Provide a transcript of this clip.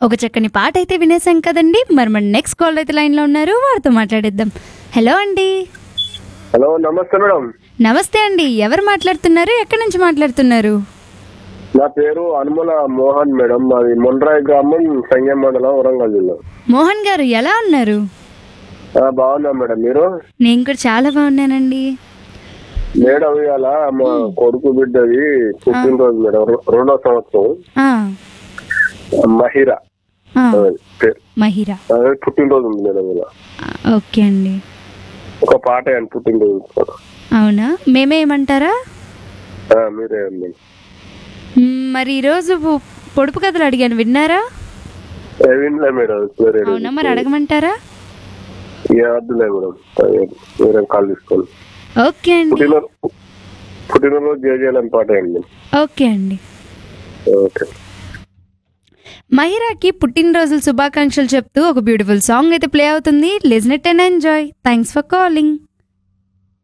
ఒక చక్కని పాట అయితే వినేసాం కదండి మరి మన నెక్స్ట్ కాల్ అయితే లైన్లో ఉన్నారు వారితో మాట్లాడేద్దాం హలో అండి హలో నమస్తే మేడం నమస్తే అండి ఎవరు మాట్లాడుతున్నారు ఎక్కడి నుంచి మాట్లాడుతున్నారు నా పేరు అనుమల మోహన్ మేడం మాది మొండ్రాయి గ్రామం సంగం మండలం వరంగల్ జిల్లా మోహన్ గారు ఎలా ఉన్నారు ఆ, బాగున్నా మేడం మీరు నేను కూడా చాలా బాగున్నానండి మేడం ఇవాళ మా కొడుకు బిడ్డది పుట్టినరోజు మేడం రె- రెండో సంవత్సరం ఆ, మహిరా ఆ, అదే పేరు. మహిరా అదే పుట్టినరోజు ఉంది మేడం ఇలా ఆ, ఓకే అండి ఒక పాట అండి పుట్టినరోజు అవునా మేమేమంటారా ఆ, మీరే అండి మ్, మరి ఈరోజు పొ- పొడుపు కథలు అడిగాను విన్నారా ఏ వినలే మేడం వేరే అవునా మరి అడగమంటారా ఏ వద్దులే మేడం అదే, మీరే కాల్ తీసుకోండి ఓకే అండి పుట్టినరోజు పుట్టినరోజు జయజయలని పాట అండి ఓకే అండి ఓకే మహిరాకి పుట్టినరోజుల శుభాకాంక్షలు చెప్తూ ఒక బ్యూటిఫుల్ సాంగ్ అయితే ప్లే అవుతుంది listen it and enjoy thanks for calling